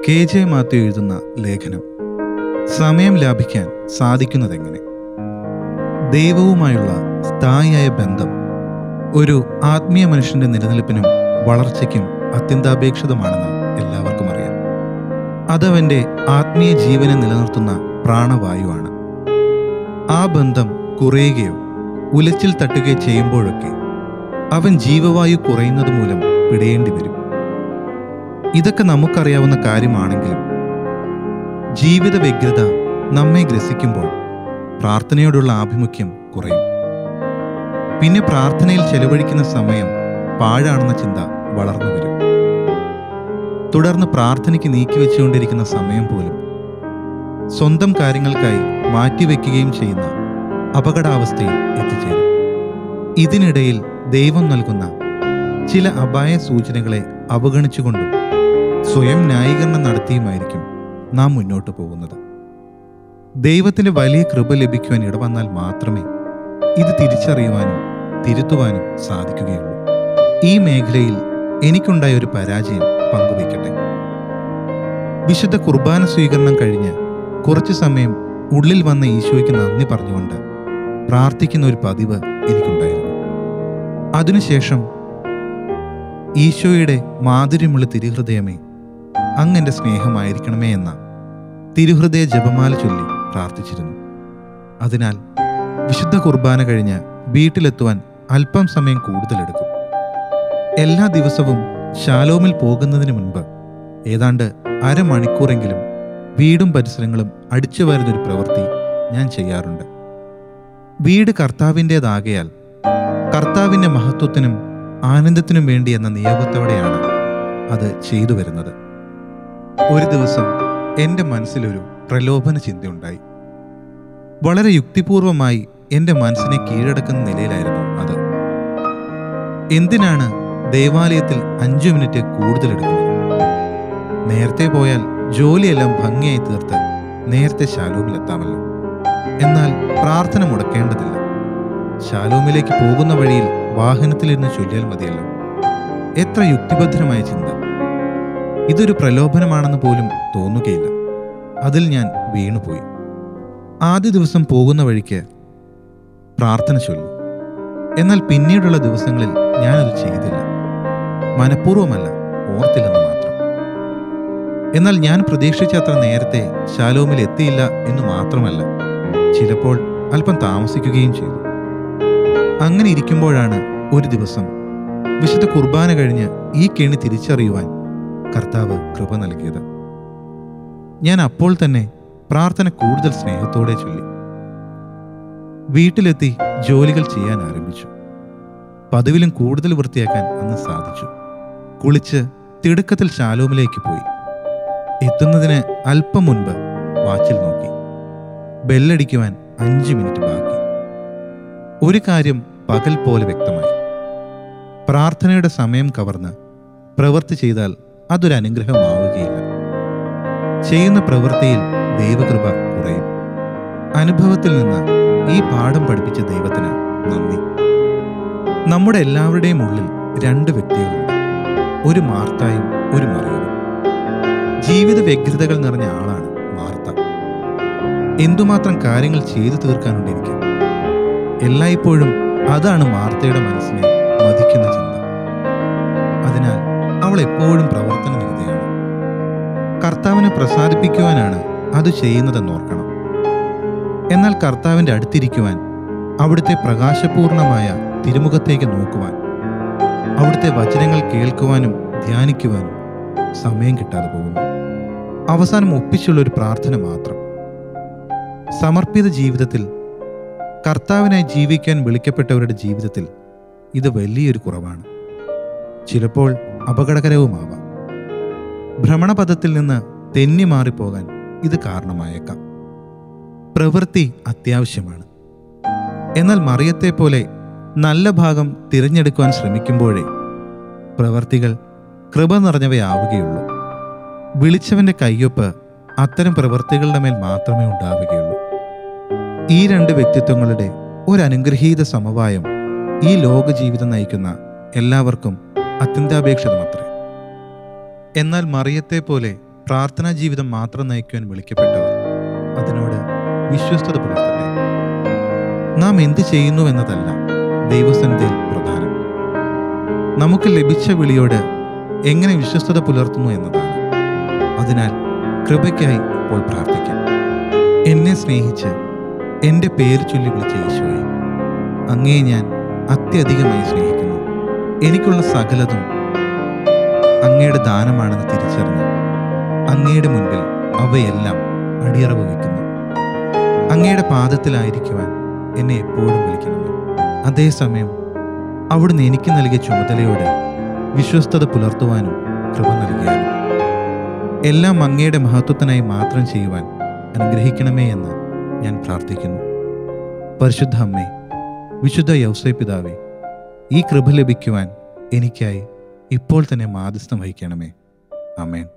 K J Mathew എഴുതുന്ന ലേഖനം സമയം ലാഭിക്കാൻ സാധിക്കുന്നതെങ്ങനെ ദൈവവുമായുള്ള സ്ഥായിയായ ബന്ധം ഒരു ആത്മീയ മനുഷ്യന്റെ നിലനിൽപ്പിനും വളർച്ചയ്ക്കും അത്യന്താപേക്ഷിതമാണെന്ന് എല്ലാവർക്കും അറിയാം അതവന്റെ ആത്മീയ ജീവനെ നിലനിർത്തുന്ന പ്രാണവായുവാണ് ആ ബന്ധം കുറയുകയോ ഉലച്ചിൽ തട്ടുകയോ ചെയ്യുമ്പോഴൊക്കെ അവൻ ജീവവായു കുറയുന്നത് മൂലം പിടയേണ്ടി വരും ഇതൊക്കെ നമുക്കറിയാവുന്ന കാര്യമാണെങ്കിലും ജീവിത വ്യഗ്രത നമ്മെ ഗ്രസിക്കുമ്പോൾ പ്രാർത്ഥനയോടുള്ള ആഭിമുഖ്യം കുറയും പിന്നെ പ്രാർത്ഥനയിൽ ചെലവഴിക്കുന്ന സമയം പാഴാണെന്ന ചിന്ത വളർന്നു വരും തുടർന്ന് പ്രാർത്ഥനയ്ക്ക് നീക്കിവെച്ചുകൊണ്ടിരിക്കുന്ന സമയം പോലും സ്വന്തം കാര്യങ്ങൾക്കായി മാറ്റിവെക്കുകയും ചെയ്യുന്ന അപകടാവസ്ഥയിൽ എത്തിച്ചേരും ഇതിനിടയിൽ ദൈവം നൽകുന്ന ചില അപായ സൂചനകളെ അവഗണിച്ചുകൊണ്ടും സ്വയം ന്യായീകരണം നടത്തിയുമായിരിക്കും നാം മുന്നോട്ട് പോകുന്നത് ദൈവത്തിന്റെ വലിയ കൃപ ലഭിക്കുവാൻ ഇടവന്നാൽ മാത്രമേ ഇത് തിരിച്ചറിയുവാനും തിരുത്തുവാനും സാധിക്കുകയുള്ളൂ ഈ മേഖലയിൽ എനിക്കുണ്ടായ ഒരു പരാജയം പങ്കുവയ്ക്കട്ടെ വിശുദ്ധ കുർബാന സ്വീകരണം കഴിഞ്ഞ് കുറച്ചു സമയം ഉള്ളിൽ വന്ന ഈശോയ്ക്ക് നന്ദി പറഞ്ഞുകൊണ്ട് പ്രാർത്ഥിക്കുന്ന ഒരു പതിവ് എനിക്കുണ്ടായിരുന്നു അതിനുശേഷം ഈശോയുടെ മാധുര്യമുള്ള തിരുഹൃദയമേ അങ്ങെന്റെ സ്നേഹമായിരിക്കണമേ എന്ന തിരുഹൃദയ ജപമാല ചൊല്ലി പ്രാർത്ഥിച്ചിരുന്നു അതിനാൽ വിശുദ്ധ കുർബാന കഴിഞ്ഞ് വീട്ടിലെത്തുവാൻ അല്പം സമയം കൂടുതലെടുക്കും എല്ലാ ദിവസവും ശാലോമിൽ പോകുന്നതിന് മുൻപ് ഏതാണ്ട് അരമണിക്കൂറെങ്കിലും വീടും പരിസരങ്ങളും അടിച്ചു വരുന്നൊരു പ്രവൃത്തി ഞാൻ ചെയ്യാറുണ്ട് വീട് കർത്താവിൻ്റെതാകയാൽ കർത്താവിൻ്റെ മഹത്വത്തിനും ആനന്ദത്തിനും വേണ്ടി എന്ന നിയോഗത്തോടെയാണ് അത് ചെയ്തു വരുന്നത് ഒരു ദിവസം എൻ്റെ മനസ്സിലൊരു പ്രലോഭന ചിന്തയുണ്ടായി വളരെ യുക്തിപൂർവമായി എൻ്റെ മനസ്സിനെ കീഴടക്കുന്ന നിലയിലായിരുന്നു അത് എന്തിനാണ് ദേവാലയത്തിൽ അഞ്ചു മിനിറ്റ് കൂടുതൽ എടുക്കുന്നത് നേരത്തെ പോയാൽ ജോലിയെല്ലാം ഭംഗിയായി തീർത്ത് നേരത്തെ ശാലൂമിലെത്താമല്ലോ എന്നാൽ പ്രാർത്ഥന മുടക്കേണ്ടതില്ല ശാലൂമിലേക്ക് പോകുന്ന വഴിയിൽ വാഹനത്തിലിരുന്ന് ചൊല്ലിയാൽ മതിയല്ലോ എത്ര യുക്തിഭദ്രമായ ചിന്ത ഇതൊരു പ്രലോഭനമാണെന്ന് പോലും തോന്നുകയില്ല അതിൽ ഞാൻ വീണുപോയി ആദ്യ ദിവസം പോകുന്ന വഴിക്ക് പ്രാർത്ഥന ചൊല്ലി എന്നാൽ പിന്നീടുള്ള ദിവസങ്ങളിൽ ഞാനത് ചെയ്തില്ല മനഃപൂർവ്വമല്ല ഓർത്തില്ലെന്ന് മാത്രം എന്നാൽ ഞാൻ പ്രതീക്ഷിച്ചത്ര നേരത്തെ ശാലോമിൽ എത്തിയില്ല എന്ന് മാത്രമല്ല ചിലപ്പോൾ അല്പം താമസിക്കുകയും ചെയ്തു അങ്ങനെ ഇരിക്കുമ്പോഴാണ് ഒരു ദിവസം വിശുദ്ധ കുർബാന കഴിഞ്ഞ് ഈ കെണി തിരിച്ചറിയുവാൻ കർത്താവ് കൃപ നൽകിയത് ഞാൻ അപ്പോൾ തന്നെ പ്രാർത്ഥന കൂടുതൽ സ്നേഹത്തോടെ ചൊല്ലി വീട്ടിലെത്തി ജോലികൾ ചെയ്യാൻ ആരംഭിച്ചു പതിവിലും കൂടുതൽ വൃത്തിയാക്കാൻ അന്ന് സാധിച്ചു കുളിച്ച് തിടുക്കത്തിൽ ശാലോമിലേക്ക് പോയി എത്തുന്നതിന് അല്പം മുൻപ് വാച്ചിൽ നോക്കി ബെല്ലടിക്കുവാൻ അഞ്ച് മിനിറ്റ് ബാക്കി ഒരു കാര്യം പകൽ പോലെ വ്യക്തമായി പ്രാർത്ഥനയുടെ സമയം കവർന്ന് പ്രവൃത്തി ചെയ്താൽ അതൊരു അനുഗ്രഹമാവുകയില്ല ചെയ്യുന്ന പ്രവൃത്തിയിൽ ദൈവകൃപ കുറയും അനുഭവത്തിൽ നിന്ന് ഈ പാഠം പഠിപ്പിച്ച ദൈവത്തിന് നന്ദി നമ്മുടെ എല്ലാവരുടെയും ഉള്ളിൽ രണ്ട് വ്യക്തികളുണ്ട് ഒരു മാർത്തായും ഒരു മറിയവും ജീവിത വ്യഗ്രതകൾ നിറഞ്ഞ ആളാണ് മാർത്ത എന്തുമാത്രം കാര്യങ്ങൾ ചെയ്തു തീർക്കാനുണ്ട് എനിക്ക് എല്ലായ്പ്പോഴും അതാണ് മാർത്തയുടെ മനസ്സിനെ മതിക്കുന്ന ചിന്ത അതിനാൽ അവൾ എപ്പോഴും പ്രവർത്തന നിരതയാണ് കർത്താവിനെ പ്രസാദിപ്പിക്കുവാനാണ് അത് ചെയ്യുന്നതെന്ന് ഓർക്കണം എന്നാൽ കർത്താവിൻ്റെ അടുത്തിരിക്കുവാൻ അവിടുത്തെ പ്രകാശപൂർണമായ തിരുമുഖത്തേക്ക് നോക്കുവാൻ അവിടുത്തെ വചനങ്ങൾ കേൾക്കുവാനും ധ്യാനിക്കുവാനും സമയം കിട്ടാതെ പോകുന്നു അവസാനം ഒപ്പിച്ചുള്ള ഒരു പ്രാർത്ഥന മാത്രം സമർപ്പിത ജീവിതത്തിൽ കർത്താവിനായി ജീവിക്കാൻ വിളിക്കപ്പെട്ടവരുടെ ജീവിതത്തിൽ ഇത് വലിയൊരു കുറവാണ് ചിലപ്പോൾ അപകടകരവുമാവാം ഭ്രമണപഥത്തിൽ നിന്ന് തെന്നി മാറിപ്പോകാൻ ഇത് കാരണമായേക്കാം പ്രവൃത്തി അത്യാവശ്യമാണ് എന്നാൽ മറിയത്തെ പോലെ നല്ല ഭാഗം തിരഞ്ഞെടുക്കുവാൻ ശ്രമിക്കുമ്പോഴേ പ്രവർത്തികൾ കൃപ നിറഞ്ഞവയാവുകയുള്ളൂ വിളിച്ചവന്റെ കയ്യൊപ്പ് അത്തരം പ്രവൃത്തികളുടെ മേൽ മാത്രമേ ഉണ്ടാവുകയുള്ളൂ ഈ രണ്ട് വ്യക്തിത്വങ്ങളുടെ ഒരു അനുഗ്രഹീത സമവായം ഈ ലോക ജീവിതം നയിക്കുന്ന എല്ലാവർക്കും അത്യന്താപേക്ഷിതമത്രേ എന്നാൽ മറിയത്തെ പോലെ പ്രാർത്ഥനാ ജീവിതം മാത്രം നയിക്കുവാൻ വിളിക്കപ്പെട്ടവർ അതിനോട് വിശ്വസ്തത പുലർത്തട്ടെ നാം എന്ത് ചെയ്യുന്നു എന്നതല്ല ദൈവസന്നിധിയിൽ പ്രധാനം നമുക്ക് ലഭിച്ച വിളിയോട് എങ്ങനെ വിശ്വസ്തത പുലർത്തുന്നു എന്നതാണ് അതിനാൽ കൃപയ്ക്കായി ഇപ്പോൾ പ്രാർത്ഥിക്കാം എന്നെ സ്നേഹിച്ച് എൻ്റെ പേര് ചൊല്ലി വിളിച്ച ഈശോയെ അങ്ങേ ഞാൻ അത്യധികമായി സ്നേഹിക്കുന്നു എനിക്കുള്ള സകലതും അങ്ങയുടെ ദാനമാണെന്ന് തിരിച്ചറിഞ്ഞ് അങ്ങയുടെ മുൻപിൽ അവയെല്ലാം അടിയറവ് വയ്ക്കുന്നു അങ്ങയുടെ പാദത്തിലായിരിക്കുവാൻ എന്നെ എപ്പോഴും വിളിക്കണമേ അതേസമയം അവിടുന്ന് എനിക്ക് നൽകിയ ചുമതലയോട് വിശ്വസ്തത പുലർത്തുവാനും കൃപ നൽകിയാലും എല്ലാം അങ്ങയുടെ മഹത്വത്തിനായി മാത്രം ചെയ്യുവാൻ അനുഗ്രഹിക്കണമേ എന്ന് ഞാൻ പ്രാർത്ഥിക്കുന്നു പരിശുദ്ധ അമ്മേ വിശുദ്ധ യൗസേ പിതാവേ ഈ കൃപ ലഭിക്കുവാൻ എനിക്കായി ഇപ്പോൾ തന്നെ മാധ്യസ്ഥം വഹിക്കണമേ അമേൻ